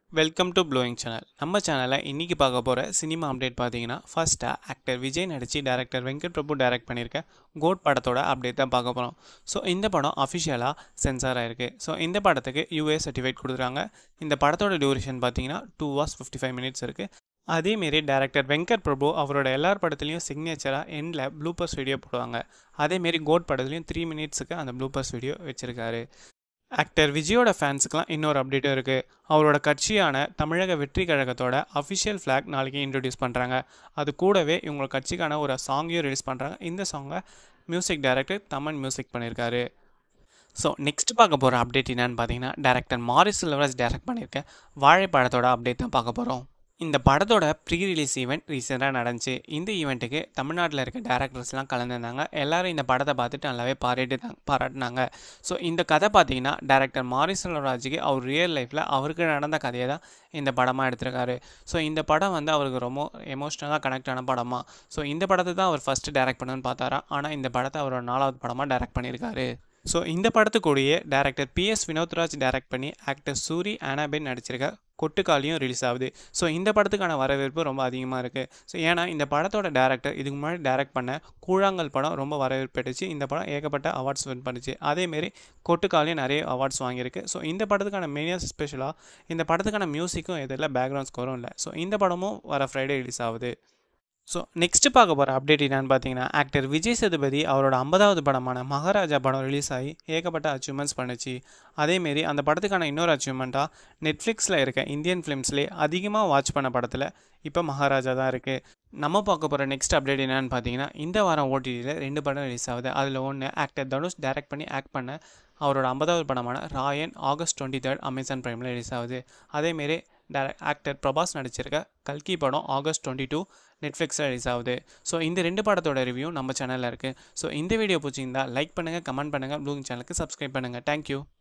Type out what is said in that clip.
welcome to blowing channel நம்ம சேனலில் இன்றைக்கி பார்க்க போகிற சினிமா அப்டேட் பார்த்தீங்கன்னா ஃபர்ஸ்ட்டாக ஆக்டர் விஜய் நடித்து டேரக்டர் வெங்கட் பிரபு டைரக்ட் பண்ணியிருக்க கோட் படத்தோட அப்டேட் தான் பார்க்க போகிறோம் ஸோ இந்த படம் அஃபிஷியலாக சென்சார் ஆயிருக்கு ஸோ இந்த படத்துக்கு யூஏ சர்டிஃபிகேட் கொடுத்துருக்காங்க இந்த படத்தோட டியூரேஷன் பார்த்தீங்கன்னா two hours fifty five minutes இருக்குது அதேமாரி டேரக்டர் வெங்கட் பிரபு அவரோட எல்லார் படத்துலையும் சிக்னேச்சராக எண்டில் ப்ளூப்பர்ஸ் வீடியோ போடுவாங்க அதேமாரி கோட் படத்துலையும் த்ரீ மினிட்ஸுக்கு அந்த ப்ளூப்பர்ஸ் வீடியோ வச்சுருக்காரு ஆக்டர் விஜயோட ஃபேன்ஸுக்கெலாம் இன்னொரு அப்டேட்டும் இருக்குது அவரோட கட்சியான தமிழக வெற்றி கழகத்தோட அஃபிஷியல் ஃப்ளாக் நாளைக்கு இன்ட்ரடியூஸ் பண்ணுறாங்க அது கூடவே இவங்க கட்சிக்கான ஒரு சாங்கையும் ரிலீஸ் பண்ணுறாங்க இந்த சாங்கை மியூசிக் டைரக்டர் தமன் மியூசிக் பண்ணியிருக்காரு ஸோ நெக்ஸ்ட் பார்க்க போகிற அப்டேட் என்னன்னு பார்த்தீங்கன்னா டேரக்டர் மாரிஸ் சில்வராஜ் டைரக்ட் பண்ணியிருக்க வாழைப்படத்தோட அப்டேட் தான் பார்க்க போகிறோம் இந்த படத்தோட ப்ரீ ரிலீஸ் ஈவெண்ட் ரீசெண்டாக நடந்துச்சு இந்த ஈவெண்ட்டுக்கு தமிழ்நாட்டில் இருக்க டேரக்டர்ஸ்லாம் கலந்துருந்தாங்க எல்லாரும் இந்த படத்தை பார்த்துட்டு நல்லாவே பாராட்டு பாராட்டினாங்க ஸோ இந்த கதை பார்த்தீங்கன்னா டேரக்டர் மாரி செல்வராஜுக்கு அவர் ரியல் லைஃப்பில் அவருக்கு நடந்த கதையை தான் இந்த படமாக எடுத்திருக்காரு ஸோ இந்த படம் வந்து அவருக்கு ரொம்ப எமோஷ்னலாக கனெக்ட் ஆன படமா ஸோ இந்த படத்தை தான் அவர் ஃபஸ்ட்டு டேரக்ட் பண்ணணும்னு பார்த்தாரா ஆனால் இந்த படத்தை அவரோட நாலாவது படமாக டேரக்ட் பண்ணியிருக்காரு ஸோ இந்த படத்துக்குடியே டேரக்டர் பிஎஸ் வினோத்ராஜ் டைரக்ட் பண்ணி ஆக்டர் சூரி ஆனாபென் நடிச்சிருக்க கொட்டுக்காலியும் ரிலீஸ் ஆகுது ஸோ இந்த படத்துக்கான வரவேற்பு ரொம்ப அதிகமாக இருக்குது ஸோ ஏன்னா இந்த படத்தோட டேரக்டர் இதுக்கு முன்னாடி டேரக்ட் பண்ண கூழாங்கல் படம் ரொம்ப வரவேற்பு பெற்றுச்சு இந்த படம் ஏகப்பட்ட அவார்ட்ஸ் வின் பண்ணுச்சு அதேமாரி கொட்டுக்காலியும் நிறைய அவார்ட்ஸ் வாங்கியிருக்கு ஸோ இந்த படத்துக்கான மெயினாக ஸ்பெஷலாக இந்த படத்துக்கான மியூசிக்கும் எதில் பேக்ரவுண்ட் ஸ்கோரும் இல்லை ஸோ இந்த படமும் வர ஃப்ரைடே ரிலீஸ் ஆகுது ஸோ நெக்ஸ்ட் பார்க்க போகிற அப்டேட் என்னன்னு பார்த்தீங்கன்னா ஆக்டர் விஜய் சேதுபதி அவரோட ஐம்பதாவது படமான மகாராஜா படம் ரிலீஸ் ஆகி ஏகப்பட்ட அச்சீவ்மெண்ட்ஸ் பண்ணுச்சு அதேமாரி அந்த படத்துக்கான இன்னொரு அச்சீவ்மெண்ட்டாக நெட்ஃப்ளிக்ஸில் இருக்க இந்தியன் ஃபிலிம்ஸ்லேயே அதிகமாக வாட்ச் பண்ண படத்தில் இப்போ மகாராஜா தான் இருக்குது நம்ம பார்க்க போகிற நெக்ஸ்ட் அப்டேட் என்னன்னு பார்த்தீங்கன்னா இந்த வாரம் ஓடிடியில் ரெண்டு படம் ரிலீஸ் ஆகுது அதில் ஒன்று ஆக்டர் தனுஷ் டைரக்ட் பண்ணி ஆக்ட் பண்ண அவரோட ஐம்பதாவது படமான Raayan August twenty third Amazon ப்ரைமில் ரிலீஸ் ஆகுது அதேமாரி டேரக்ட் ஆக்டர் பிரபாஸ் நடிச்சிருக்க கல்கி படம் ஆகஸ்ட் டுவெண்ட்டி டூ நெட்ஃப்ளிக்ஸில் ரிலீஸ் ஆகுது ஸோ இந்த ரெண்டு படத்தோட ரிவ்யூ நம்ம சேனலில் இருக்குது ஸோ இந்த வீடியோ பிடிச்சிருந்தா லைக் பண்ணுங்கள் கமெண்ட் பண்ணுங்கள் ப்ளூங் சேனலுக்கு சப்ஸ்கிரைப் பண்ணுங்கள் தேங்க்யூ